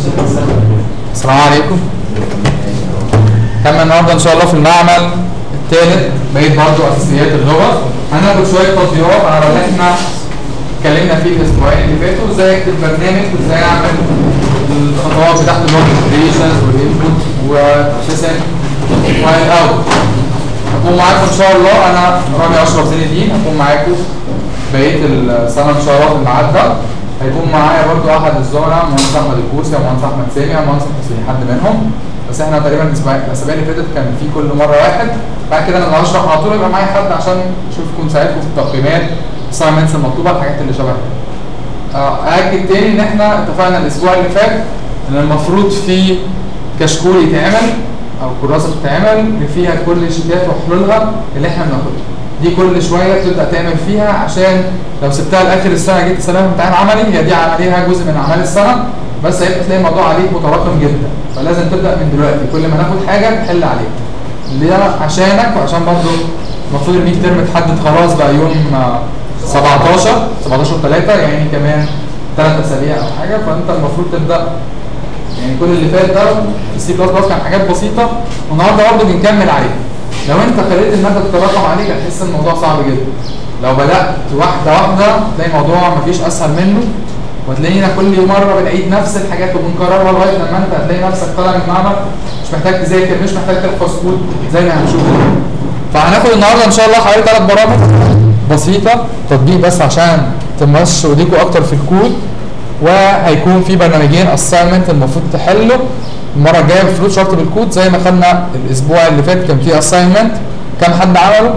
السلام عليكم كمل النهارده ان شاء الله في المعمل الثالث بقيت برضه اساسيات اللغه هناخد شويه تطبيقات على اللي احنا اتكلمنا فيه الاسبوعين اللي فاتوا ازاي اكتب برنامج وازاي اعمل الخطوات بتاعت اللغه الكريشنز والانبوت والبروسيسنج والاوت هكون معاكم ان شاء الله انا رامي اشرف زين الدين هكون معاكم بقيه السنه ان شاء الله في الميعاد ده هيكون معايا برضو احد الزملاء مهندس احمد الكوسي ومهندس احمد سامي ومهندس حسين حد منهم بس احنا تقريبا الاسبوع الاسابيع اللي فاتت كان في كل مره واحد بعد كده انا اللي هشرح على طول يبقى معايا حد عشان اشوفكم ساعدكم في التقييمات الاساينمنتس المطلوبه الحاجات اللي شبه كده. آه، ااكد تاني ان احنا اتفقنا الاسبوع اللي فات ان المفروض في كشكول يتعمل او كراسه تتعمل فيها كل الشتات وحلولها اللي احنا بناخدها دي كل شويه تبدا تعمل فيها عشان لو سبتها لاخر السنه جيت تسلمها امتحان عملي هي دي عليها جزء من اعمال السنه بس هيبقى تلاقي الموضوع عليك متراكم جدا فلازم تبدا من دلوقتي كل ما ناخد حاجه تحل عليها ليه عشانك وعشان برضه المفروض الميد ترم اتحدد خلاص بقى يوم آه، 17 17 3 يعني كمان ثلاث اسابيع او حاجه فانت المفروض تبدا يعني كل اللي فات ده في السي بلس بلس كان حاجات بسيطه والنهارده برضه بنكمل عليه لو انت خليت الماده تتراكم عليك هتحس ان الموضوع صعب جدا لو بدات واحده واحده تلاقي الموضوع مفيش اسهل منه وتلاقينا كل مره بنعيد نفس الحاجات وبنكررها لغايه لما انت هتلاقي نفسك طالع من المعمل مش محتاج تذاكر مش محتاج تحفظ كود زي ما هنشوف دلوقتي. فهناخد النهارده ان شاء الله حوالي ثلاث برامج بسيطه تطبيق بس عشان تمشوا ايديكم اكتر في الكود وهيكون في برنامجين اساينمنت المفروض تحله المره الجايه بفلوت شرط بالكود زي ما خدنا الاسبوع اللي فات كان في اساينمنت كام حد عمله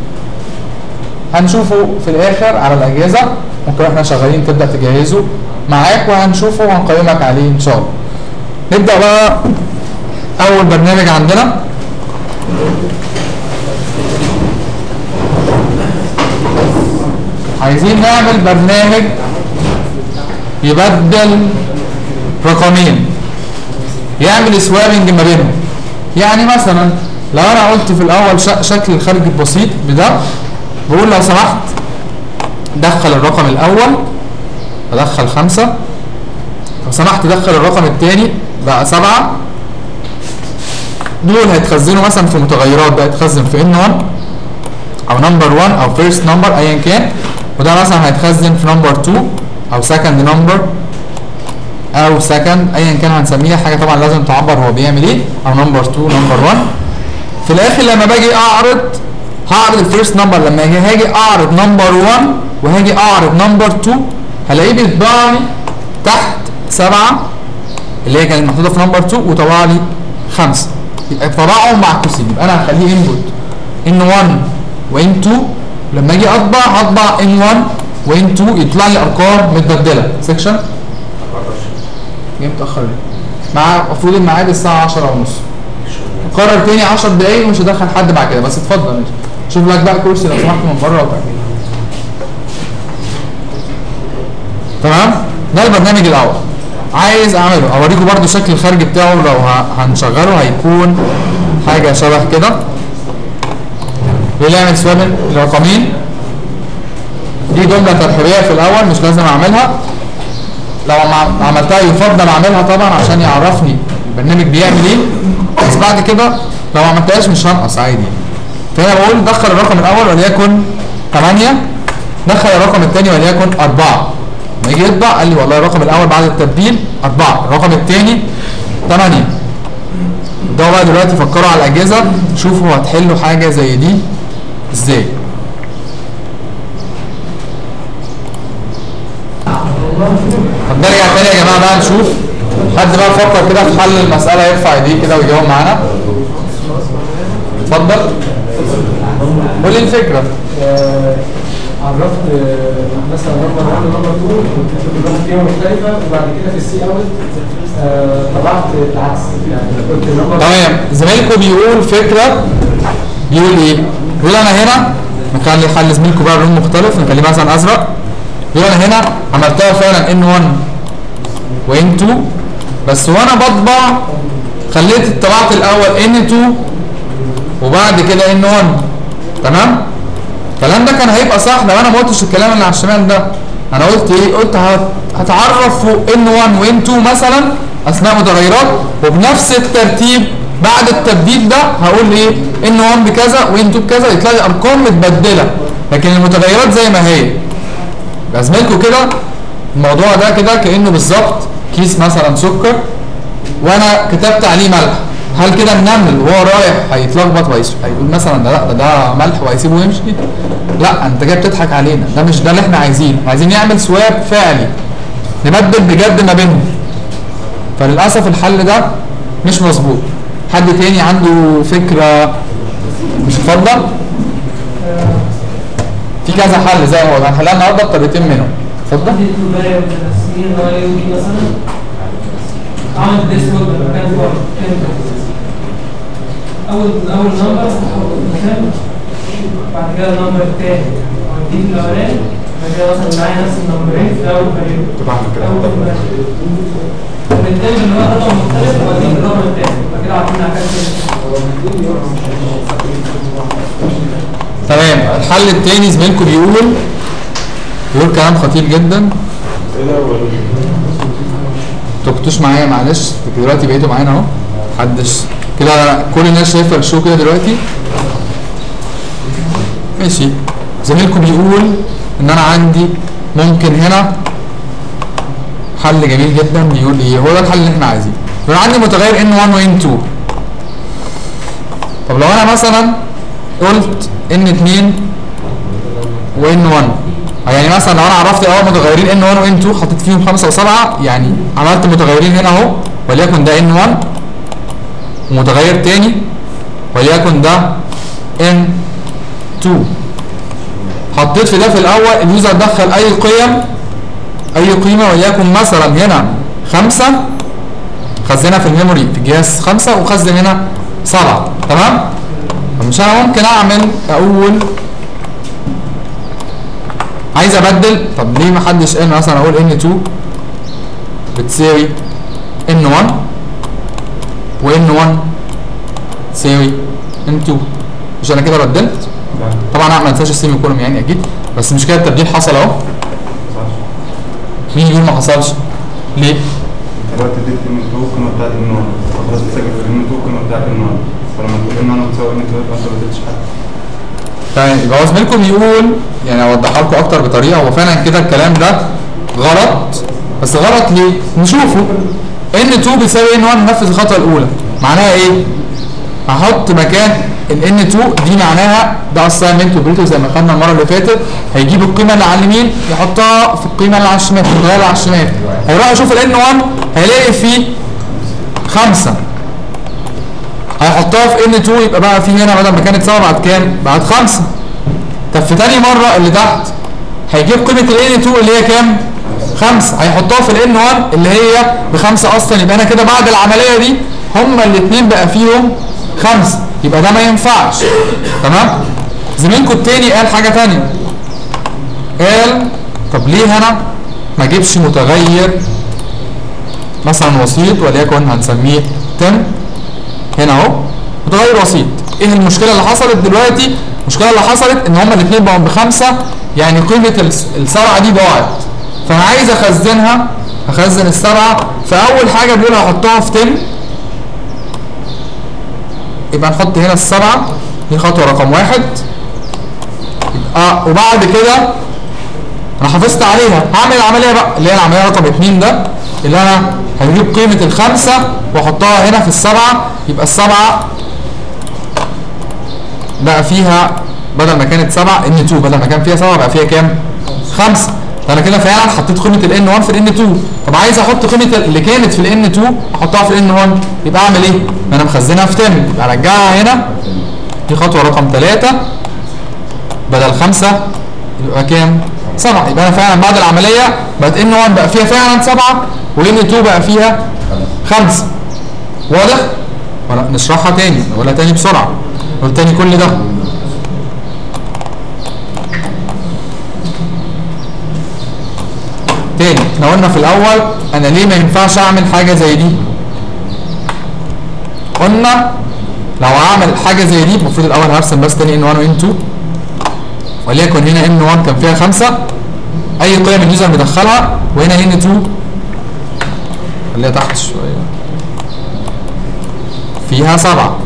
هنشوفه في الاخر على الاجهزه ممكن احنا شغالين تبدا تجهزه معاك وهنشوفه وهنقيمك عليه ان شاء الله نبدا بقى اول برنامج عندنا عايزين نعمل برنامج يبدل رقمين يعمل سوابنج ما بينهم يعني مثلا لو انا قلت في الاول ش- شكل الخارج البسيط بده بقول لو سمحت دخل الرقم الاول ادخل خمسة لو سمحت دخل الرقم الثاني بقى سبعة دول هيتخزنوا مثلا في متغيرات ده يتخزن في ان 1 او نمبر 1 او فيرست نمبر ايا كان وده مثلا هيتخزن في نمبر 2 او سكند نمبر او سكند ايا كان هنسميها حاجه طبعا لازم تعبر هو بيعمل ايه او نمبر 2 نمبر 1 في الاخر لما باجي اعرض هعرض الفيرست نمبر لما هاجي هاجي اعرض نمبر 1 وهاجي اعرض نمبر 2 هلاقيه بيطبع لي تحت سبعة اللي هي كانت محطوطه في نمبر 2 وطبع لي خمسه يبقى طبعهم معكوسين يبقى انا هخليه انبوت ان 1 وان 2 لما اجي اطبع هطبع ان 1 وان 2 يطلع لي ارقام متبدله سكشن جاي متاخر ليه؟ مع المفروض الميعاد الساعه 10 ونص قرر تاني 10 دقايق ومش هدخل حد بعد كده بس اتفضل ماشي شوف لك بقى كرسي لو سمحت من بره وتعالى تمام ده البرنامج الاول عايز اعمله اوريكم برضو شكل الخارج بتاعه لو ه- هنشغله هيكون حاجه شبه كده بيعمل سوابن الرقمين دي جمله ترحيبيه في الاول مش لازم اعملها لو ما عملتها يفضل اعملها طبعا عشان يعرفني البرنامج بيعمل ايه بس بعد كده لو ما عملتهاش مش هنقص عادي فهنا بقول دخل الرقم الاول وليكن 8 دخل الرقم الثاني وليكن 4 لما يجي يطبع قال لي والله الرقم الاول بعد التبديل 4 الرقم الثاني 8 ده بقى دلوقتي فكروا على الاجهزه شوفوا هتحلوا حاجه زي دي ازاي طب نرجع تاني يا جماعه بقى نشوف حد بقى فكر كده في حل المساله يرفع ايديه كده ويجاوب معانا اتفضل قول لي الفكره آه، عرفت آه، مثلا نمبر 1 ونمبر 2 وكتبت قيمه مختلفه وبعد كده في السي اوت طبعت العكس يعني كنت النمبر تمام زميلكم بيقول فكره بيقول ايه؟ بيقول انا هنا نخلي حل زميلكم بقى لون مختلف نخليه مثلا ازرق بيقول انا هنا عملتها فعلا ان 1 وان 2 بس وانا بطبع خليت طبعت الاول ان 2 وبعد كده ان 1 تمام؟ الكلام ده كان هيبقى صح لو انا ما قلتش الكلام اللي على الشمال ده انا قلت ايه؟ قلت هت- هتعرف ان 1 وان 2 مثلا اسماء متغيرات وبنفس الترتيب بعد التبديل ده هقول ايه ان 1 بكذا وان 2 بكذا يطلع لي ارقام متبدله لكن المتغيرات زي ما هي لازملكوا كده الموضوع ده كده كانه بالظبط كيس مثلا سكر وانا كتبت عليه ملح هل كده النمل وهو رايح هيتلخبط وهيس- هيقول مثلا ده لا ده, ده ملح وهيسيبه ويمشي لا انت جاي بتضحك علينا ده مش ده اللي احنا عايزينه إحنا عايزين نعمل سواب فعلي نبدل بجد ما بينهم فللاسف الحل ده مش مظبوط حد تاني عنده فكره مش اتفضل في كذا حل زي ما قلنا هنحلها النهارده بطريقتين منهم اتفضل دي الكوبايه والتسمين اللي هو يوجي مثلا عمل ديسكورد مكان فوق كان اول اول نمبر هحط المكان بعد كده النمبر الثاني هديه الاولاني بعد كده مثلا معايا نفس النمبرين في اول فريق طبعا كده اول فريق والتاني اللي هو رقم مختلف واديه الرقم الثاني بعد كده عطينا حاجات تمام الحل التاني زميلكم بيقول بيقول كلام خطير جدا انتوا كنتوش معايا معلش انتوا دلوقتي بقيتوا معانا اهو محدش كده كل الناس شايفه الشو كده دلوقتي ماشي زميلكم بيقول ان انا عندي ممكن هنا حل جميل جدا بيقول ايه هو ده الحل اللي احنا عايزينه يبقى عندي متغير ان 1 وان 2 طب لو انا مثلا قلت ان 2 وان 1 يعني مثلا لو انا عرفت الاول متغيرين ان 1 وان 2 حطيت فيهم 5 و7 يعني عملت متغيرين هنا اهو وليكن ده ان 1 ومتغير تاني وليكن ده ان 2 حطيت في ده في الاول اليوزر دخل اي قيم اي قيمه وليكن مثلا هنا 5 خزنها في الميموري في الجهاز 5 وخزن هنا 7 تمام فمش انا ممكن اعمل اقول عايز ابدل طب ليه ما حدش قال مثلا اقول ان 2 بتساوي ان 1 وان 1 تساوي ان 2 مش انا كده بدلت طبعا انا ما انساش السيمي كولوم يعني اكيد بس مش كده التبديل حصل اهو مين يقول ما حصلش ليه دلوقتي اديت ان 2 القيمه بتاعت ان 1 خلاص بتسجل في ان 2 القيمه بتاعت ان 1 فلما تقول ان انا بتساوي ان 2 يبقى انت ما اديتش حاجه تمام يبقى هو زميلكم بيقول يعني اوضحها لكم اكتر بطريقه هو فعلا كده الكلام ده غلط بس غلط ليه؟ نشوفه ان 2 بيساوي ان 1 ننفذ الخطوه الاولى معناها ايه؟ هحط مكان ال ان 2 دي معناها ده اساينمنت اوبريتور زي ما خدنا المره اللي فاتت هيجيب القيمه اللي على اليمين يحطها في القيمه اللي على الشمال في الخيال اللي على الشمال هيروح يشوف ال ان 1 هيلاقي فيه خمسه هيحطها في ان 2 يبقى بقى في هنا بدل ما كانت 7 بعد كام؟ بعد 5 طب في تاني مره اللي تحت هيجيب قيمه ال ان 2 اللي هي كام؟ 5 هيحطها في ال ان 1 اللي هي بخمسه اصلا يبقى انا كده بعد العمليه دي هما الاثنين بقى فيهم 5 يبقى ده ما ينفعش تمام؟ زميلكم التاني قال حاجه تانيه قال طب ليه هنا ما اجيبش متغير مثلا وسيط وليكن هنسميه تم هنا اهو متغير وسيط ايه المشكله اللي حصلت دلوقتي المشكله اللي حصلت ان هما الاثنين بقوا بخمسه يعني قيمه الس- السبعه دي ضاعت فانا عايز اخزنها اخزن السبعه فاول حاجه بيقول هحطها في تم يبقى نحط هنا السبعه دي خطوه رقم واحد اه وبعد كده انا حافظت عليها هعمل العمليه بقى اللي هي العمليه رقم اتنين ده اللي انا هجيب قيمه الخمسه واحطها هنا في السبعه يبقى السبعه بقى فيها بدل ما كانت سبعه ان 2 بدل ما كان فيها سبعه بقى فيها كام؟ خمسه فانا كده فعلا حطيت قيمه ال ان 1 في ال ان 2 طب عايز احط قيمه اللي كانت في ال ان 2 احطها في ال ان 1 يبقى اعمل ايه؟ ما انا مخزنها في 10 يبقى ارجعها هنا دي خطوه رقم 3 بدل خمسه يبقى كام؟ سبعه يبقى انا فعلا بعد العمليه بقت ان 1 بقى فيها فعلا سبعه وان 2 بقى فيها خمسه واضح؟ ولا نشرحها تاني نقولها تاني بسرعه نقول تاني كل ده تاني احنا قلنا في الاول انا ليه ما ينفعش اعمل حاجه زي دي قلنا لو هعمل حاجه زي دي المفروض الاول هرسم بس تاني ان 1 وان 2 وليكن هنا ان 1 كان فيها 5 اي قيم اليوزر مدخلها وهنا ان 2 خليها تحت شويه فيها سبعة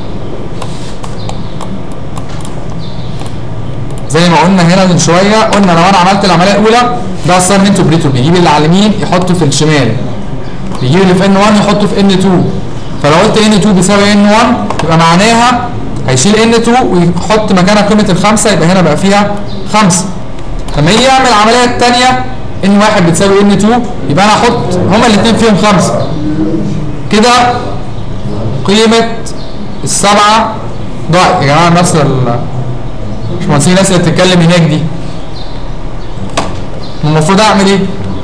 زي ما قلنا هنا من شويه قلنا لو انا عملت العمليه الاولى ده اساينمنت اوبريتور بيجيب اللي على اليمين يحطه في الشمال بيجيب اللي في ان 1 يحطه في ان 2 فلو قلت ان 2 بيساوي ان 1 يبقى معناها هيشيل ان 2 ويحط مكانها قيمه الخمسه يبقى هنا بقى فيها خمسه لما يجي يعمل العمليه الثانيه ان 1 بتساوي ان 2 يبقى انا احط هما الاثنين فيهم خمسه كده قيمه السبعه ضاعت يا جماعه نفس ال مش مهندسين الناس اللي بتتكلم هناك دي المفروض اعمل ايه؟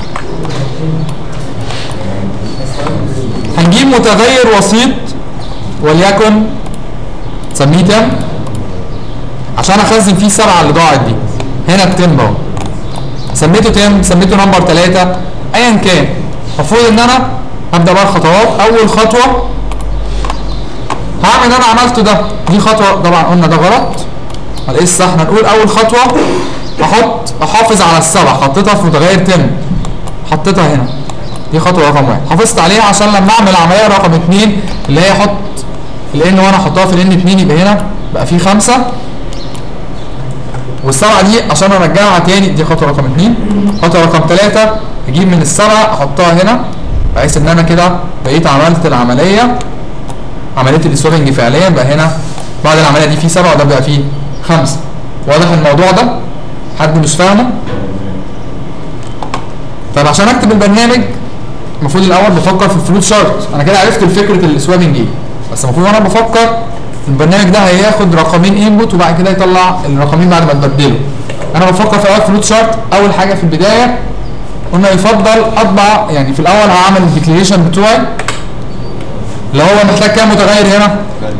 هنجيب متغير وسيط وليكن سميه تم عشان اخزن فيه السبعه اللي ضاعت دي هنا التم اهو سميته تم سميته نمبر ثلاثة ايا كان المفروض ان انا هبدا بقى الخطوات اول خطوه هعمل اللي انا عملته ده دي خطوه طبعا قلنا ده غلط على ايه الصح هنقول اول خطوه احط احافظ على السبعه حطيتها في متغير تم حطيتها هنا دي خطوه رقم واحد حافظت عليها عشان لما اعمل عمليه رقم اثنين اللي هي احط الان وانا احطها في الان 2 يبقى هنا بقى في خمسه والسبعه دي عشان ارجعها تاني دي خطوه رقم اثنين خطوه رقم ثلاثه اجيب من السبعه احطها هنا بحيث ان انا كده بقيت عملت العمليه عمليه السوينج فعليا بقى هنا بعد العمليه دي في سبعه وده بقى فيه خمسه واضح الموضوع ده حد مش فاهمه طيب عشان اكتب البرنامج المفروض الاول بفكر في الفلوت شارت انا كده عرفت فكره السوابنج ايه بس المفروض وانا بفكر البرنامج ده هياخد رقمين انبوت وبعد كده يطلع الرقمين بعد ما تبدله انا بفكر في الاول فلوت شارت اول حاجه في البدايه قلنا يفضل اطبع يعني في الاول هعمل الديكليريشن بتوعي اللي هو محتاج كام متغير هنا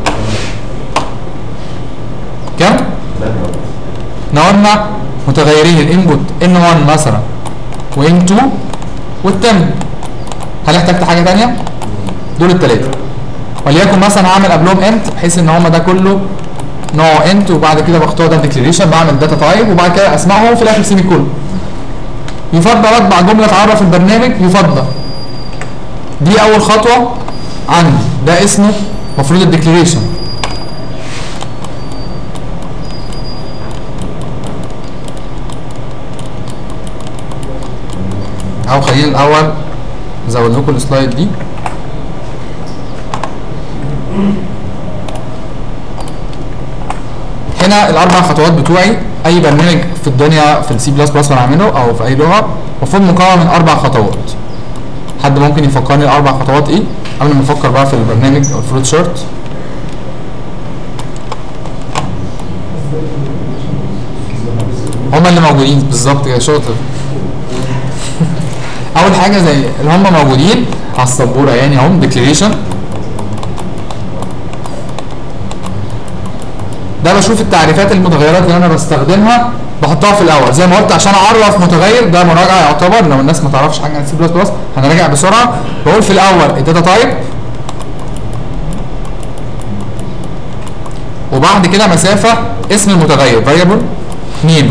كام احنا قلنا متغيرين الانبوت ان 1 مثلا وان 2 والتم هل احتجت حاجه ثانيه دول الثلاثه وليكن مثلا هعمل قبلهم انت بحيث ان هم ده كله نوع انت وبعد كده بختار ده ديكليريشن بعمل داتا تايب وبعد كده اسمعهم وفي الاخر سيمي كولون يفضل اطبع جمله تعرف البرنامج يفضل دي اول خطوه عندي ده اسمه المفروض الديكليريشن او خلينا الاول ازود لكم السلايد دي هنا الاربع خطوات بتوعي اي برنامج في الدنيا في السي بلس بلس بعمله او في اي لغه المفروض مكون من اربع خطوات حد ممكن يفكرني الاربع خطوات ايه قبل ما نفكر بقى في البرنامج او الفلوت شارت هما اللي موجودين بالظبط يا شاطر اول حاجه زي اللي هم موجودين على السبوره يعني اهم ديكليريشن ده بشوف التعريفات المتغيرات اللي انا بستخدمها بحطها في الاول زي ما قلت عشان اعرف متغير ده مراجعه يعتبر لو الناس ما تعرفش حاجه عن سي بلس بلس هنراجع بسرعه بقول في الاول الداتا تايب وبعد كده مسافه اسم المتغير فاريبل نيم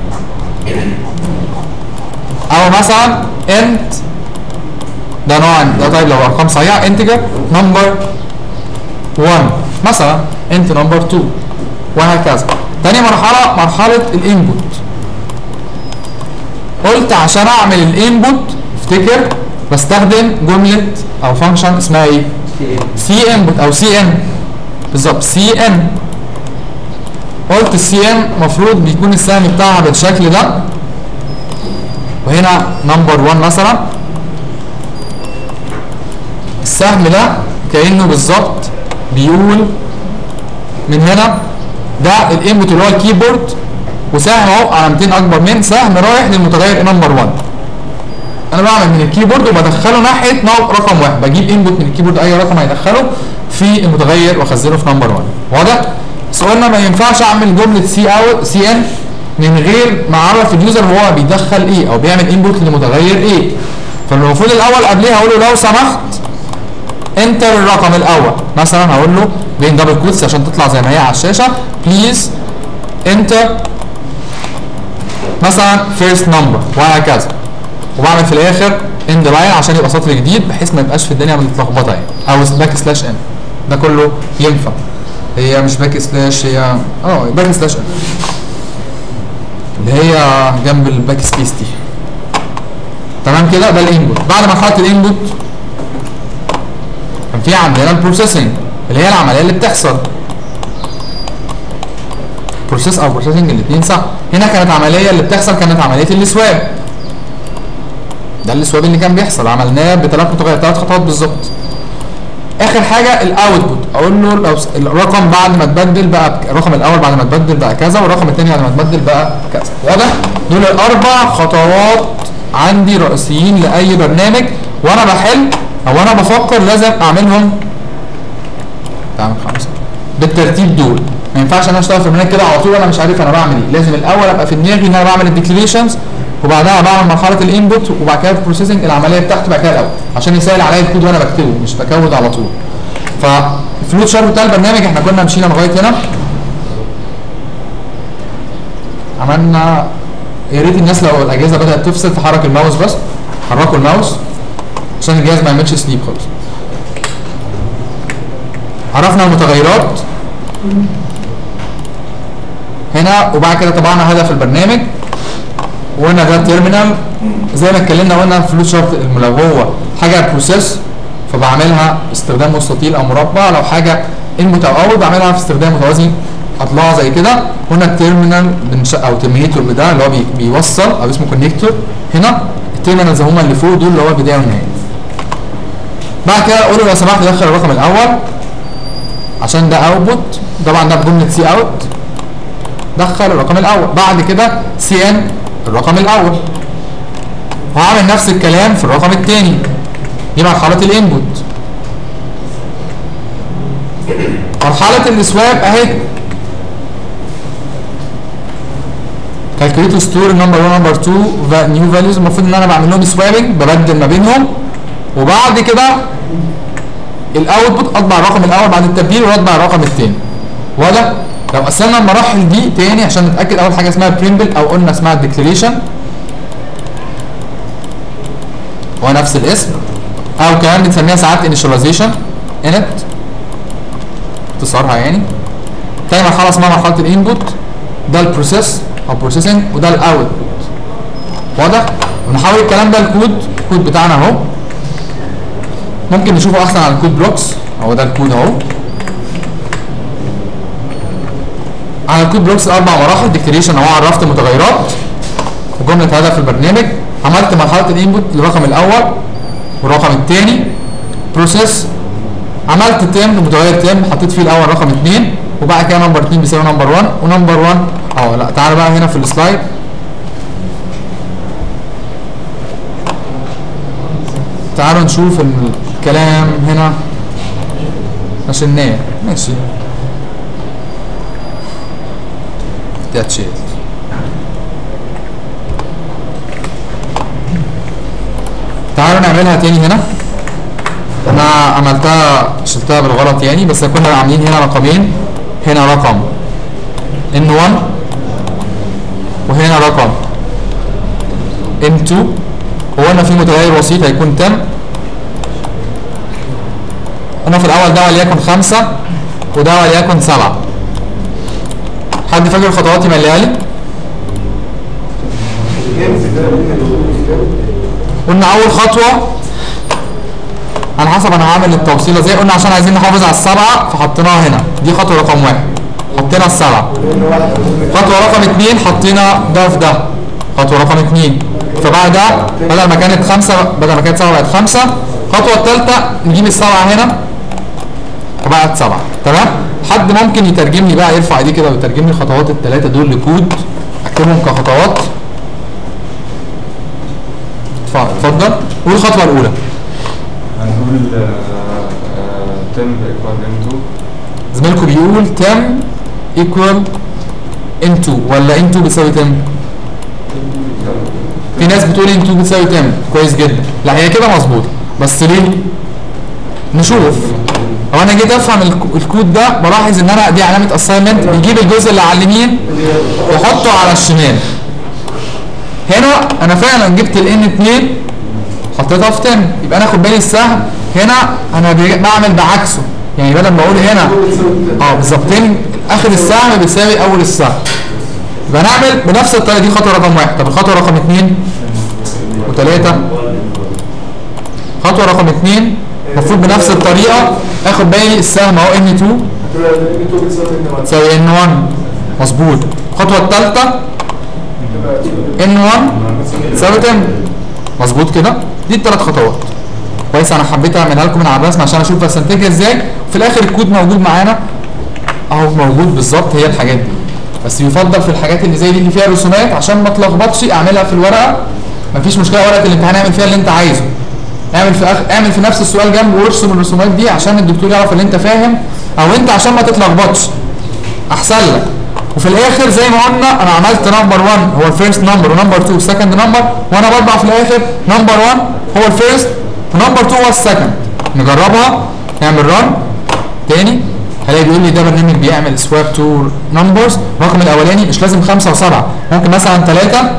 او مثلا انت ده نوع ده طيب لو ارقام صحيحه انتجر نمبر 1 مثلا انت نمبر 2 وهكذا تاني مرحله مرحله الانبوت قلت عشان اعمل الانبوت افتكر بستخدم جمله او فانكشن اسمها ايه سي انبوت او سي ان بالظبط سي ان قلت السي ان المفروض بيكون السهم بتاعها بالشكل ده وهنا نمبر 1 مثلا السهم ده كانه بالظبط بيقول من هنا ده الانبوت اللي هو الكيبورد وسهم اهو علامتين اكبر من سهم رايح للمتغير نمبر 1 انا بعمل من الكيبورد وبدخله ناحيه رقم واحد بجيب انبوت من الكيبورد اي رقم هيدخله في المتغير واخزنه في نمبر 1 واضح؟ بس قلنا ما ينفعش اعمل جمله سي اوت سي ان من غير ما اعرف اليوزر هو بيدخل ايه او بيعمل انبوت لمتغير ايه فالمفروض الاول قبليها اقول له لو سمحت انتر الرقم الاول مثلا هقول له بين دبل كوتس عشان تطلع زي ما هي على الشاشه بليز انتر مثلا فيرست نمبر وهكذا وبعمل في الاخر اند لاين عشان يبقى سطر جديد بحيث ما يبقاش في الدنيا متلخبطه يعني او باك سلاش ان ده كله ينفع هي مش باك سلاش هي اه باك سلاش ان اللي هي جنب الباك سبيس دي تمام كده ده الانبوت بعد مرحله الانبوت كان في عندنا البروسيسنج اللي هي العمليه اللي بتحصل بروسيس او بروسيسنج الاثنين صح هنا كانت عمليه اللي بتحصل كانت عمليه الاسواب ده الاسواب اللي كان بيحصل عملناه بثلاث متغيرات ثلاث خطوات بالظبط اخر حاجه الاوتبوت اقول له لو س- الرقم بعد ما تبدل بقى بك- الرقم الاول بعد ما تبدل بقى كذا والرقم الثاني بعد ما تبدل بقى كذا واضح دول الاربع خطوات عندي رئيسيين لاي برنامج وانا بحل او انا بفكر لازم اعملهم تعمل خمسه بالترتيب دول ما ينفعش انا اشتغل في البرنامج كده على طول انا مش عارف انا بعمل ايه لازم الاول ابقى في دماغي ان انا بعمل الديكليريشنز وبعدها بعمل مرحله الانبوت وبعد كده البروسيسنج العمليه بتاعتي بعد كده الاول عشان يسهل عليا الكود وانا بكتبه مش بكود على طول فالفلوت شارت بتاع البرنامج احنا كنا مشينا لغايه هنا عملنا يا ريت الناس لو الاجهزه بدات تفصل تحرك الماوس بس حركوا الماوس عشان الجهاز ما يعملش سليب خالص عرفنا المتغيرات هنا وبعد كده طبعنا هدف البرنامج وقلنا ده تيرمينال زي ما اتكلمنا قلنا فلوت شارت لو هو حاجه بروسيس فبعملها باستخدام مستطيل او مربع لو حاجه انبوت او اوت بعملها في استخدام متوازي اضلاع زي كده هنا التيرمينال بنش... او ترمينيتور ده اللي هو بي... بيوصل او اسمه كونكتور هنا التيرمينالز هما اللي فوق دول اللي هو البدايه والنهايه بعد كده اقول له لو سمحت دخل الرقم الاول عشان ده اوتبوت طبعا ده بجمله سي اوت دخل الرقم الاول بعد كده سي ان الرقم الاول وهعمل نفس الكلام في الرقم الثاني دي مرحله الانبوت مرحله الاسواب اهي كالكوليت ستور نمبر 1 نمبر 2 نيو فاليوز المفروض ان انا بعمل لهم سوابنج ببدل ما بينهم وبعد كده الاوتبوت اطبع الرقم الاول بعد التبديل واطبع الرقم الثاني واضح لو قسمنا المراحل دي تاني عشان نتاكد اول حاجه اسمها بريمبل او قلنا اسمها الديكليريشن هو نفس الاسم او كمان بنسميها ساعات انيشاليزيشن انت اختصارها يعني تاني مرحله اسمها مرحله الانبوت ده البروسيس او بروسيسنج وده الاوتبوت واضح ونحول الكلام ده لكود الكود بتاعنا اهو ممكن نشوفه احسن على الكود بلوكس هو ده الكود اهو على الكود بلوكس اربع مراحل ديكتريشن اهو عرفت المتغيرات وجمله هدف البرنامج عملت مرحله الانبوت للرقم الاول والرقم الثاني بروسيس عملت تيم متغير تيم حطيت فيه الاول رقم 2 وبعد كده نمبر 2 بيساوي نمبر 1 ونمبر 1 اه لا تعالى بقى هنا في السلايد تعالوا نشوف الكلام هنا عشان ماشي تاتشيت تعالوا نعملها تاني هنا انا عملتها شلتها بالغلط يعني بس كنا عاملين هنا رقمين هنا رقم N1 وهنا رقم M2 وقلنا في متغير وسيط هيكون تم قلنا في الاول ده وليكن خمسة وده وليكن سبعة حد فاكر خطواتي مليها لي؟ قلنا اول خطوه على حسب انا هعمل التوصيله ازاي قلنا عشان عايزين نحافظ على السبعه فحطيناها هنا دي خطوه رقم واحد حطينا السبعه خطوه رقم اثنين حطينا ده في ده خطوه رقم اثنين فبعدها بدل ما كانت خمسه بدل ما كانت سبعه بقت خمسه الخطوه الثالثه نجيب السبعه هنا وبقت سبعه تمام حد ممكن يترجم لي بقى يرفع ايديه كده ويترجم لي الخطوات الثلاثه دول لكود اكتبهم كخطوات اتفضل قول الخطوه الاولى هنقول تم ايكوال ام 2 زميلكم بيقول تم ايكوال ان 2 ولا ان 2 بيساوي تم في ناس بتقول ان 2 بتساوي تم كويس جدا لا هي كده مظبوطه بس ليه نشوف هو انا جيت افهم الك- الكود ده بلاحظ ان انا دي علامه اساينمنت بيجيب الجزء اللي على اليمين يحطه على الشمال هنا انا فعلا جبت الان 2 حطيتها في 10 يبقى انا اخد بالي السهم هنا انا بي- بعمل بعكسه يعني بدل ما اقول هنا اه بالظبط 10 اخر السهم بيساوي اول السهم يبقى نعمل بنفس الطريقه دي خطوه رقم واحد طب الخطوه رقم اثنين وثلاثه خطوه رقم اثنين المفروض بنفس الطريقه اخد بالي السهم اهو ان 2 هتبقى ان 2 بتساوي ان 1 تساوي ان 1 مظبوط الخطوه الثالثه ان 1 تساوي 10 مظبوط كده دي الثلاث خطوات كويس انا حبيت اعملها لكم من على الرسم عشان اشوف بستنتجها ازاي وفي الاخر الكود موجود معانا اهو موجود بالظبط هي الحاجات دي بس يفضل في الحاجات اللي زي دي اللي فيها رسومات عشان ما تلخبطش اعملها في الورقه مفيش مشكله ورقه الامتحان اعمل فيها اللي انت عايزه اعمل في أخ... اعمل في نفس السؤال جنبه وارسم الرسومات دي عشان الدكتور يعرف اللي انت فاهم او انت عشان ما تتلخبطش احسن لك وفي الاخر زي ما قلنا انا عملت نمبر 1 هو الفيرست نمبر ونمبر 2 سكند نمبر وانا بطبع في الاخر نمبر 1 هو الفيرست ونمبر 2 هو السكند نجربها نعمل ران تاني هلاقي بيقول لي ده برنامج بيعمل سواب تو نمبرز الرقم الاولاني مش لازم خمسه وسبعه ممكن مثلا ثلاثه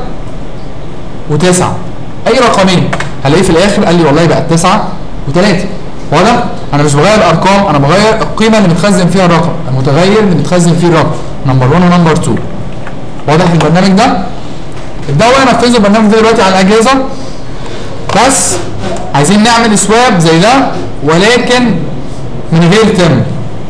وتسعه اي رقمين هلاقيه في الاخر قال لي والله بقت تسعه وثلاثه واضح؟ انا مش بغير الارقام انا بغير القيمه اللي متخزن فيها الرقم المتغير اللي متخزن فيه الرقم نمبر 1 ونمبر 2 واضح البرنامج ده؟ ابداوا بقى نفذوا البرنامج ده دلوقتي على الاجهزه بس عايزين نعمل سواب زي ده ولكن من غير تم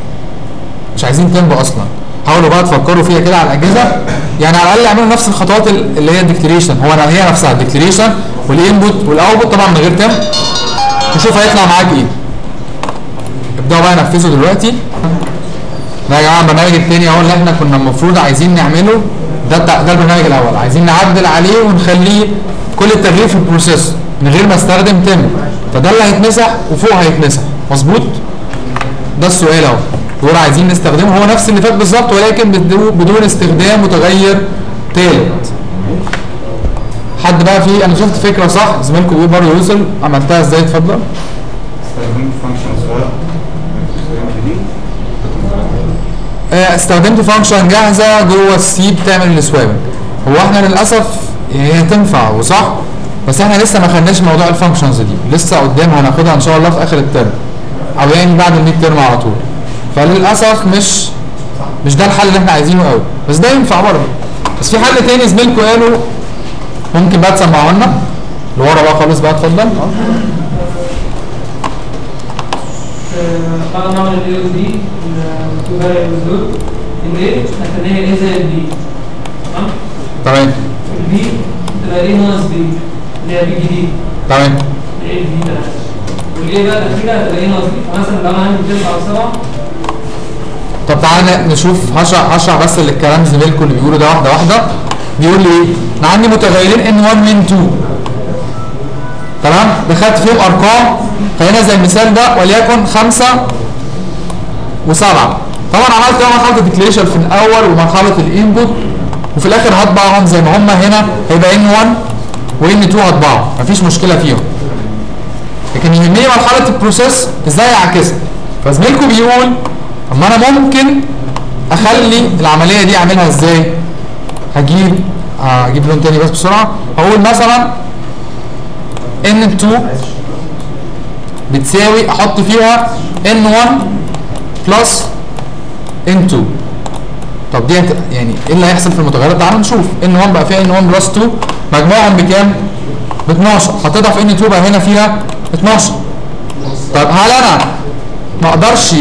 مش عايزين تمب اصلا حاولوا بقى تفكروا فيها كده على الاجهزه يعني على الاقل اعملوا نفس الخطوات ال- اللي هي الديكليريشن هو أنا هي نفسها الديكليريشن والانبوت والاوتبوت طبعا من غير تم نشوف هيطلع معاك ايه ابداوا بقى نفذوا دلوقتي ده يا جماعه البرنامج التاني اهو اللي احنا كنا المفروض عايزين نعمله ده بتاع- ده البرنامج الاول عايزين نعدل عليه ونخليه كل التغيير في البروسيس من غير ما استخدم تم فده اللي هيتمسح وفوق هيتمسح مظبوط ده السؤال اهو دول عايزين نستخدمه هو نفس اللي فات بالظبط ولكن بدو- بدون استخدام متغير تالت حد بقى في انا شفت فكره صح زميلكم بيقول برضه يوصل عملتها ازاي اتفضل استخدمت فانكشن سواب دي آه، استخدمت فانكشن جاهزه جوه السي بتعمل السوابنج هو احنا للاسف هي تنفع وصح بس احنا لسه ما خدناش موضوع الفانكشنز دي لسه قدام هناخدها ان شاء الله في اخر الترم او يعني بعد الميد ترم على طول فللاسف مش مش ده الحل اللي احنا عايزينه قوي بس ده ينفع برضه بس في حل تاني زميلكم قالوا ممكن بقى تسمعوا لنا لورا بقى خالص بقى اتفضل بعد ما اعمل الاي او دي التو فاريبلز دول الاي هتلاقيها ايه زي البي تمام تمام البي تبقى ايه ناقص بي اللي هي بي جديد تمام ايه البي ثلاثة والايه بقى الاخيره هتبقى ايه ناقص بي فمثلا لو انا عندي تسعه وسبعه طب تعالى نشوف هشرح هشرح بس الكلام زميلكم اللي بيقولوا ده واحده واحده بيقول لي ايه؟ انا عندي متغيرين ان 1 من 2 تمام دخلت فيهم ارقام خلينا زي المثال ده وليكن 5 و7 طبعا عملت بقى مرحله الديكليريشن في الاول ومرحله الانبوت وفي الاخر هطبعهم زي ما هم هنا هيبقى ان 1 وان 2 هطبعهم مفيش مشكله فيهم لكن يهمني مرحله البروسيس ازاي اعكسها فزميلكم بيقول طب ما انا ممكن اخلي العمليه دي اعملها ازاي هجيب هجيب لون تاني بس بسرعه هقول مثلا ان 2 بتساوي احط فيها ان 1 بلس ان 2 طب دي هت- يعني ايه اللي هيحصل في المتغيرات تعالوا نشوف ان 1 بقى فيها ان 1 بلس 2 مجموعهم بكام ب 12 حطيتها في ان 2 بقى هنا فيها 12 طب هل انا ما اقدرش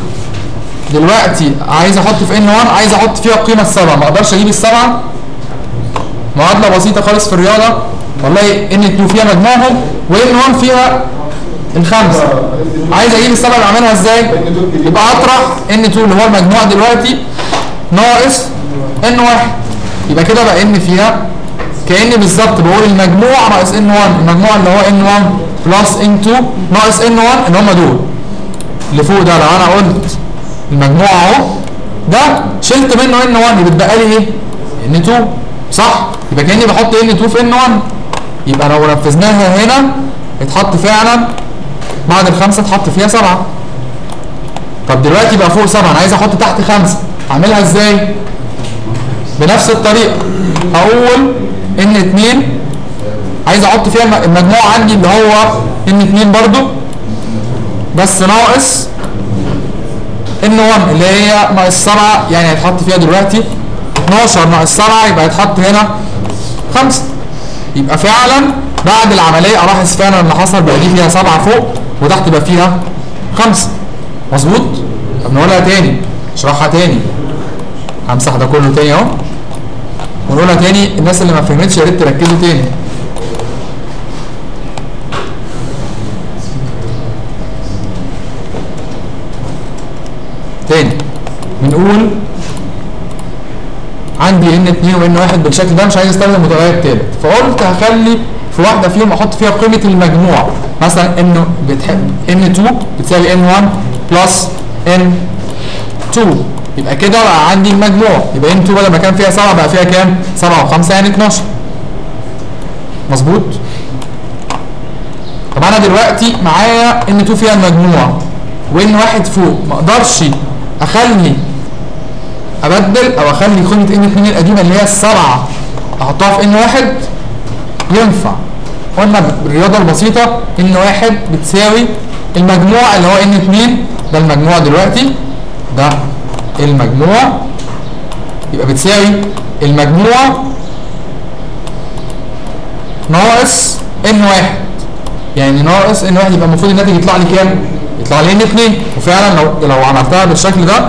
دلوقتي عايز احط في ان 1 عايز احط فيها القيمه السبعه ما اقدرش اجيب السبعه معادله بسيطه خالص في الرياضه والله ان 2 فيها مجموعهم وان 1 فيها الخمسه عايز اجيب السبعه اللي اعملها ازاي يبقى اطرح ان 2 اللي هو المجموع دلوقتي ناقص ان 1 يبقى كده بقى ان فيها كاني بالظبط بقول المجموع ناقص ان 1 المجموع اللي هو ان 1 بلس ان 2 ناقص ان 1 اللي هم دول اللي فوق ده لو انا قلت المجموع اهو ده شلت منه ان 1 بيتبقى لي ايه؟ ان 2 صح؟ يبقى كاني بحط ان 2 في ان 1 يبقى لو نفذناها هنا اتحط فعلا بعد الخمسه اتحط فيها سبعه طب دلوقتي بقى فوق سبعه انا عايز احط تحت خمسه اعملها ازاي؟ بنفس الطريقه هقول ان 2 عايز احط فيها الم- المجموع عندي اللي هو ان 2 برضو بس ناقص ان 1 اللي هي ناقص 7 يعني هيتحط فيها دلوقتي 12 ناقص 7 يبقى هيتحط هنا 5 يبقى فعلا بعد العمليه الاحظ فعلا اللي حصل بقى دي فيها 7 فوق وتحت بقى فيها 5 مظبوط طب نقولها تاني اشرحها تاني همسح ده كله تاني اهو ونقولها تاني الناس اللي ما فهمتش يا ريت تركزوا تاني تاني بنقول عندي ان 2 وان 1 بالشكل ده مش عايز استخدم متغير تالت فقلت هخلي في واحده فيهم احط فيها قيمه المجموع مثلا انه بتحب ان 2 بتساوي ان 1 بلس ان 2 يبقى كده بقى عندي المجموع يبقى ان 2 بدل ما كان فيها 7 بقى فيها كام 7 و5 يعني 12 مظبوط طب انا دلوقتي معايا ان 2 فيها المجموع وان واحد فوق ما اقدرش اخلي ابدل او اخلي قيمه ان 2 القديمه اللي هي السبعه احطها في ان واحد ينفع قلنا بالرياضه البسيطه ان واحد بتساوي المجموع اللي هو ان 2 ده المجموع دلوقتي ده المجموع يبقى بتساوي المجموع ناقص ان واحد يعني ناقص ان واحد يبقى المفروض الناتج يطلع لي كام؟ يطلع لي ان 2 وفعلا لو لو عملتها بالشكل ده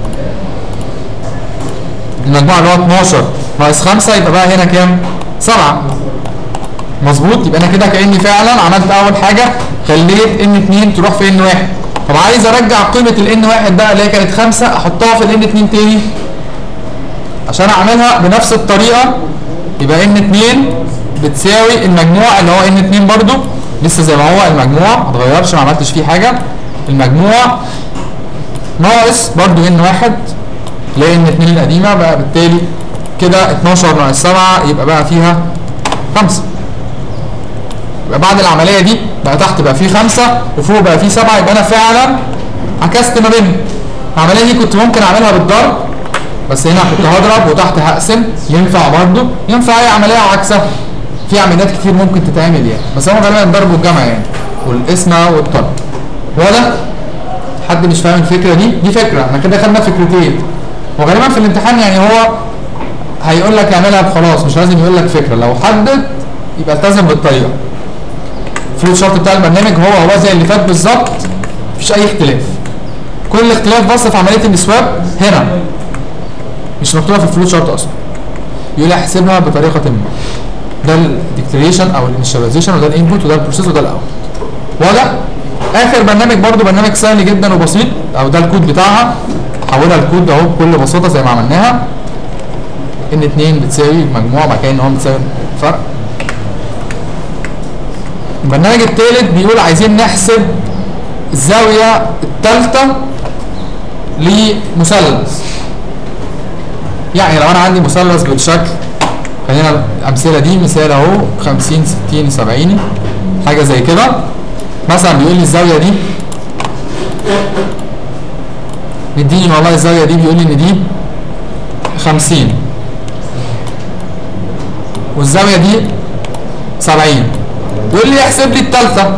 المجموع اللي هو 12 ناقص 5 يبقى بقى هنا كام؟ 7 مظبوط يبقى انا كده كاني فعلا عملت اول حاجه خليت ان 2 تروح في ان 1 طب عايز ارجع قيمه الان 1 بقى اللي هي كانت 5 احطها في الان 2 تاني عشان اعملها بنفس الطريقه يبقى ان 2 بتساوي المجموع اللي هو ان 2 برضو لسه زي ما هو المجموع ما اتغيرش ما عملتش فيه حاجه المجموع ناقص برضو ان 1 اللي هي ان 2 القديمه بقى بالتالي كده 12 ناقص 7 يبقى بقى فيها 5 يبقى بعد العمليه دي بقى تحت بقى فيه 5 وفوق بقى فيه 7 يبقى انا فعلا عكست ما بينهم العمليه دي كنت ممكن اعملها بالضرب بس هنا كنت هضرب وتحت هقسم ينفع برضه ينفع اي عمليه وعكسها في عمليات كتير ممكن تتعمل يعني بس هو غالبا الضرب والجمع يعني والقسمه والطرد واضح؟ حد مش فاهم الفكره دي؟ دي فكره احنا كده خدنا فكرتين وغالبا في الامتحان يعني هو هيقول لك اعملها خلاص مش لازم يقول لك فكره لو حدد يبقى التزم بالطريقه الفلو شارت بتاع البرنامج هو هو زي اللي فات بالظبط مفيش اي اختلاف كل الاختلاف بس في عمليه السواب هنا مش مكتوبه في الفلو شارت اصلا يقول لي احسبها بطريقه ما ده الديكتريشن او الانيشاليزيشن وده الانبوت وده البروسيس وده الاوت واضح اخر برنامج برضو برنامج سهل جدا وبسيط او ده الكود بتاعها حولها الكود اهو بكل بساطه زي ما عملناها ان 2 بتساوي مجموع بعد كده ان 1 بتساوي فرق البرنامج الثالث بيقول عايزين نحسب الزاويه الثالثه لمثلث يعني لو انا عندي مثلث بالشكل خلينا الامثله دي مثال اهو 50 60 70 حاجه زي كده مثلا بيقول لي الزاويه دي مديني والله الزاويه دي بيقول لي ان دي 50 والزاويه دي 70 يقول لي احسب لي الثالثه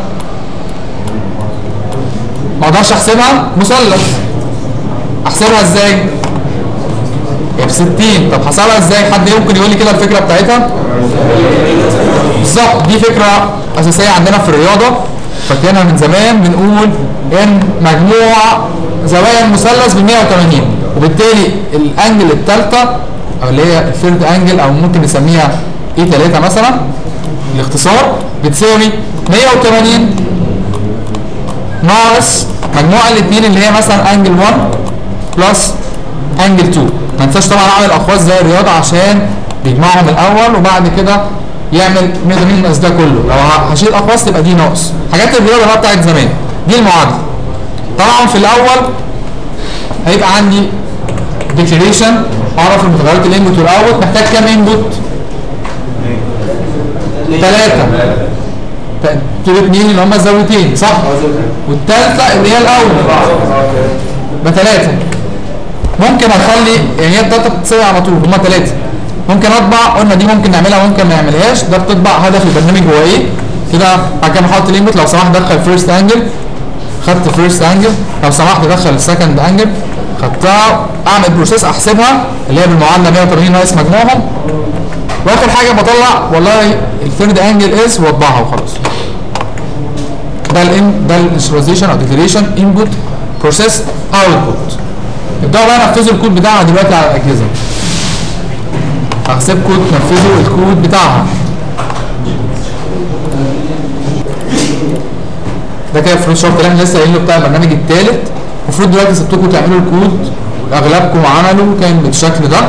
ما اقدرش احسبها مثلث احسبها ازاي؟ ب 60 طب حسبها ازاي؟ حد يمكن يقول لي كده الفكره بتاعتها؟ بالظبط دي فكره اساسيه عندنا في الرياضه فاكرينها من زمان بنقول ان مجموع زوايا المثلث ب 180 وبالتالي الانجل الثالثه او اللي هي الثيرد انجل او ممكن نسميها اي 3 مثلا الاختصار بتساوي 180 ناقص مجموع الاثنين اللي هي مثلا انجل 1 بلس انجل 2 ما انساش طبعا اعمل اقواس زي الرياضه عشان بيجمعهم الاول وبعد كده يعمل 180 ناقص ده كله لو هشيل اقواس تبقى دي ناقص حاجات الرياضه بقى بتاعت زمان دي المعادله طبعا في الاول هيبقى عندي ديكليريشن اعرف المتغيرات الانبوت والاوت محتاج كام انبوت؟ ثلاثة دول اثنين اللي هم الزاويتين صح؟ والثالثة اللي هي الأول بثلاثة ممكن أخلي يعني هي الداتا بتساوي على طول هم ثلاثة ممكن اطبع قلنا دي ممكن نعملها ممكن ما نعملهاش ده بتطبع هدف البرنامج هو ايه كده بعد كده بحط الانبوت لو سمحت دخل فيرست انجل خدت فيرست انجل لو سمحت دخل السكند انجل خدتها اعمل بروسيس احسبها اللي هي بالمعادله 180 ناقص مجموعهم واخر حاجه بطلع والله الثيرد انجل از واطبعها وخلاص ده الان ده الانشوريزيشن او ديكلاريشن انبوت بروسيس اوتبوت ابداوا بقى نفذوا الكود بتاعها دلوقتي على الاجهزه هسيبكم تنفذوا الكود بتاعها ده كده فلوس شرط اللي احنا لسه قايلينه بتاع البرنامج الثالث المفروض دلوقتي سبتكم تعملوا الكود اغلبكم عملوا كان بالشكل ده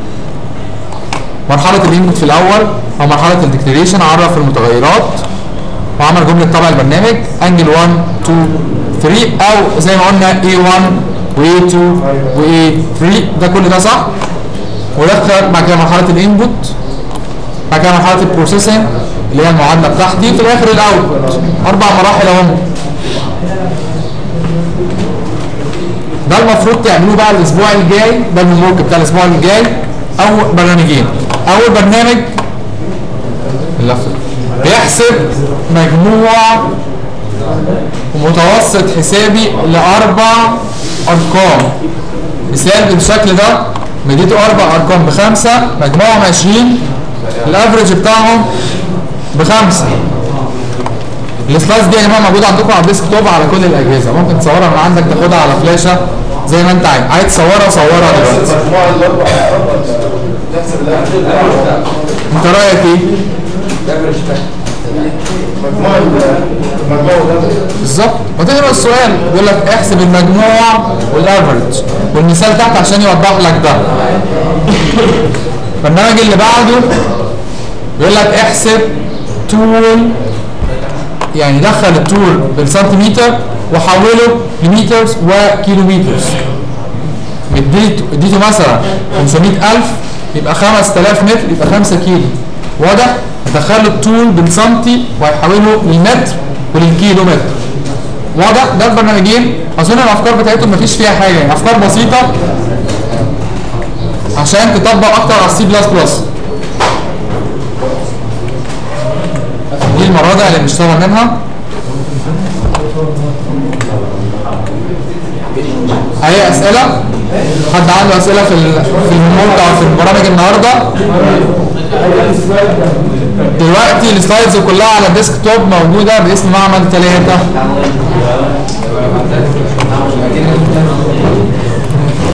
مرحله الانبوت في الاول او مرحله الديكلاريشن عرف المتغيرات وعمل جمله طبع البرنامج انجل 1 2 3 او زي ما قلنا A1 و A2 و A3 ده كل ده صح ودخل بعد كده مرحله الانبوت بعد كده مرحله البروسيسنج اللي هي المعادله بتاعتي في الاخر الاوتبوت اربع مراحل اهم ده المفروض تعملوه بقى الاسبوع الجاي ده الهوم بتاع الاسبوع الجاي اول برنامجين اول برنامج اللفه بيحسب مجموع ومتوسط حسابي لاربع ارقام مثال بالشكل ده مديته اربع ارقام بخمسه مجموعهم 20 الافرج بتاعهم بخمسه السلايس دي يا جماعه موجوده عندكم على الديسك توب على كل الاجهزه ممكن تصورها من عندك تاخدها على فلاشه زي ما انت عايز عايز تصورها صورها دلوقتي انت رايك ايه؟ بالظبط وتقرا السؤال بيقول لك احسب المجموع والافرج والمثال تحت عشان يوضح لك ده البرنامج اللي بعده بيقول لك احسب طول يعني دخل الطول بالسنتيمتر وحوله لمترز وكيلومترز اديته اديته مثلا 500000 يبقى 5000 متر يبقى 5 كيلو واضح؟ هدخل له الطول بالسنتي وهيحوله للمتر وللكيلو متر واضح؟ ده البرنامجين اظن الافكار بتاعتهم مفيش فيها حاجه يعني افكار بسيطه عشان تطبق اكتر على السي بلس بلس دي المراجع اللي بنشتغل منها اي اسئله حد عنده اسئله في ال- في الموقع او في البرامج النهارده دلوقتي السلايدز كلها على الديسك توب موجوده باسم معمل ثلاثه